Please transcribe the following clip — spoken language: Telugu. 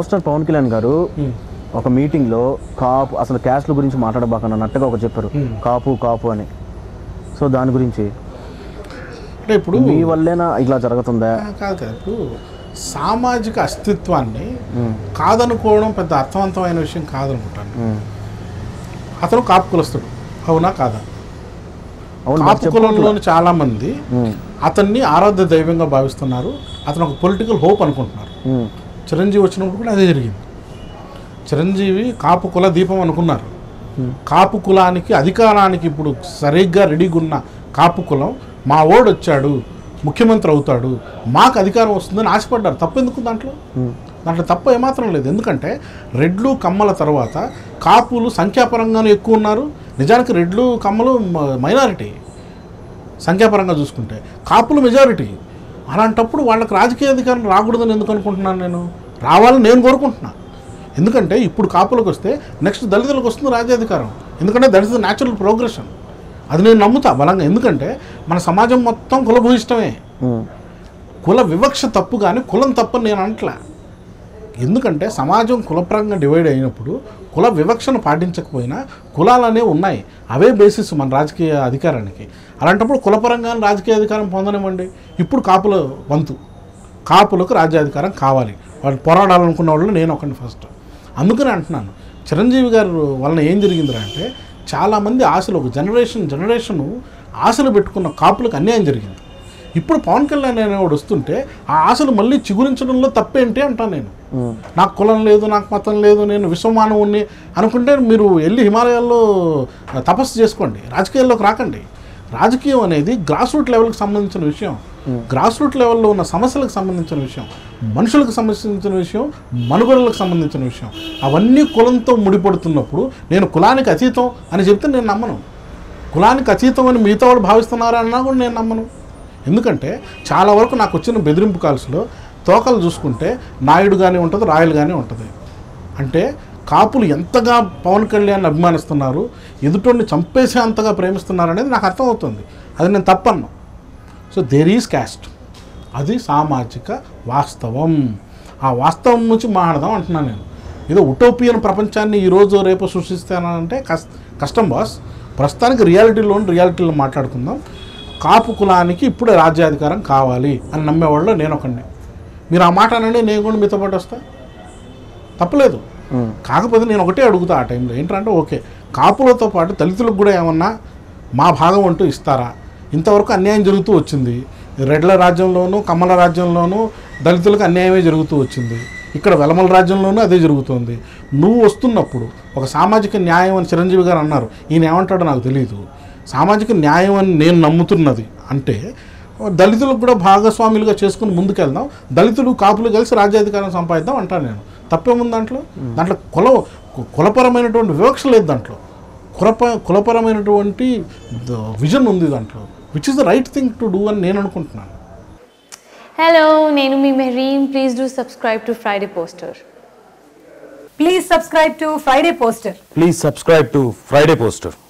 పవర్ స్టార్ పవన్ కళ్యాణ్ గారు ఒక మీటింగ్ లో కాపు అసలు క్యాస్ట్ల గురించి మాట్లాడబాకని అన్నట్టుగా ఒక చెప్పారు కాపు కాపు అని సో దాని గురించి అంటే ఇప్పుడు మీ వల్లేనా ఇలా జరుగుతుందా ఆ, కాదు కాదు ఇప్పుడు సామాజిక అస్తిత్వాన్ని కాదనుకోవడం పెద్ద అర్థవంతమైన విషయం కాదనుకుంటాను ఉమ్. అతను కాపు కులస్తుడు అవునా కాదా అవును మరి కాపు చెప్పు. కులంలోని చాలా మంది ఉమ్, అతన్ని ఆరాధ్య దైవంగా భావిస్తున్నారు అతను ఒక పొలిటికల్ హోప్ అనుకుంటున్నారు ఉమ్, చిరంజీవి వచ్చినప్పుడు కూడా అదే జరిగింది చిరంజీవి కాపు కుల దీపం అనుకున్నారు కాపు కులానికి అధికారానికి ఇప్పుడు సరిగ్గా రెడీగా ఉన్న కాపు కులం మా ఓడు వచ్చాడు ముఖ్యమంత్రి అవుతాడు మాకు అధికారం వస్తుందని ఆశపడ్డారు తప్పు ఎందుకు దాంట్లో ఉమ్, దాంట్లో తప్పు ఏమాత్రం లేదు ఎందుకంటే రెడ్లు కమ్మల తర్వాత కాపులు సంఖ్యాపరంగానూ ఎక్కువ ఉన్నారు నిజానికి రెడ్లు కమ్మలు మైనారిటీ సంఖ్యాపరంగా చూసుకుంటే కాపులు మెజారిటీ అలాంటప్పుడు వాళ్ళకి రాజకీయ అధికారం రాకూడదని ఎందుకు అనుకుంటున్నాను నేను రావాలని నేను కోరుకుంటున్నా ఎందుకంటే ఇప్పుడు కాపులకు వస్తే నెక్స్ట్ దళితులకు వస్తుంది రాజ్యాధికారం ఎందుకంటే that is the natural progression అది నేను నమ్ముతా బలంగా ఎందుకంటే మన సమాజం మొత్తం కులభూయిష్టమే ఉమ్, కుల వివక్ష తప్పు కానీ కులం తప్పని నేను అంటలే ఎందుకంటే సమాజం కులపరంగా డివైడ్ అయినప్పుడు కుల వివక్షను పాటించకపోయినా కులాలు అనేవి ఉన్నాయి అవే బేసిస్ మన రాజకీయ అధికారానికి అలాంటప్పుడు కులపరంగా రాజకీయ అధికారం పొందనివ్వండి ఇప్పుడు కాపుల వంతు కాపులకు రాజ్యాధికారం కావాలి వాళ్ళు పోరాడాలనుకున్న వాళ్ళు నేను ఒకరిని ఫస్ట్ అందుకని అంటున్నాను చిరంజీవి గారు వలన ఏం జరిగిందిరా అంటే చాలామంది ఆశలు ఒక జనరేషన్ జనరేషను ఆశలు పెట్టుకున్న కాపులకు అన్యాయం జరిగింది ఇప్పుడు పవన్ కళ్యాణ్ అనేవాడు వస్తుంటే ఆ ఆశలు మళ్ళీ చిగురించడంలో తప్పేంటి అంటాను నేను ఉమ్, నాకు కులం లేదు నాకు మతం లేదు నేను విశ్వమానవుణ్ణి అనుకుంటే మీరు వెళ్ళి హిమాలయాల్లో తపస్సు చేసుకోండి రాజకీయాల్లోకి రాకండి రాజకీయం అనేది గ్రాస్ రూట్ లెవెల్కి సంబంధించిన విషయం గ్రాస్ రూట్ లెవెల్లో ఉన్న సమస్యలకు సంబంధించిన విషయం మనుషులకు సంబంధించిన విషయం మనుగడలకు సంబంధించిన విషయం అవన్నీ కులంతో ముడిపడుతున్నప్పుడు నేను కులానికి అతీతం అని చెప్తే నేను నమ్మను కులానికి అతీతం అని మిగతా వాళ్ళు భావిస్తున్నారా అన్నా కూడా నేను నమ్మను ఎందుకంటే చాలా వరకు నాకు వచ్చిన బెదిరింపు కాల్స్లో తోకలు చూసుకుంటే నాయుడు కానీ ఉంటుంది రాయలు కానీ ఉంటుంది అంటే కాపులు ఎంతగా పవన్ కళ్యాణ్ అభిమానిస్తున్నారు ఎదుటోడిని చంపేసే అంతగా ప్రేమిస్తున్నారు అనేది నాకు అర్థమవుతుంది అది నేను తప్పను సో దేర్ ఈజ్ క్యాస్ట్ అది సామాజిక వాస్తవం ఆ వాస్తవం నుంచి మాట్లాడదాం అంటున్నాను నేను ఏదో ఉటోపియన్ ప్రపంచాన్ని ఈరోజు రేపు సృష్టిస్తానంటే కస్ కష్టం బాస్ ప్రస్తుతానికి రియాలిటీలో రియాలిటీలో మాట్లాడుకుందాం కాపు కులానికి ఇప్పుడే రాజ్యాధికారం కావాలి అని నమ్మేవాళ్ళు నేను ఒకడిని మీరు ఆ మాట అనండి నేను కూడా మీతో పాటు వస్తా తప్పలేదు ఉమ్, కాకపోతే నేను ఒకటే అడుగుతా ఆ టైంలో ఏంటంటే ఓకే కాపులతో పాటు దళితులకు కూడా ఏమన్నా మా భాగం అంటూ ఇస్తారా ఇంతవరకు అన్యాయం జరుగుతూ వచ్చింది రెడ్ల రాజ్యంలోనూ కమ్మల రాజ్యంలోనూ దళితులకు అన్యాయమే జరుగుతూ వచ్చింది ఇక్కడ వెలమల రాజ్యంలోనూ అదే జరుగుతుంది నువ్వు వస్తున్నప్పుడు ఒక సామాజిక న్యాయం అని చిరంజీవి గారు అన్నారు ఈయన ఏమంటాడో నాకు తెలియదు సామాజిక న్యాయం అని నేను నమ్ముతున్నది అంటే దళితులకు కూడా భాగస్వాములుగా చేసుకుని ముందుకెళ్దాం దళితులు కాపులు కలిసి రాజ్యాధికారం సంపాదిద్దాం అంటాను నేను తప్పేముంది దాంట్లో దాంట్లో కుల కులపరమైనటువంటి వివక్ష లేదు దాంట్లో కులప కులపరమైనటువంటి విజన్ ఉంది దాంట్లో which is the right thing to do అని నేను అనుకుంటున్నాను Hello, నేను మీ Mehreen please do subscribe to Friday poster Please subscribe to Friday Poster. Please subscribe to Friday Poster.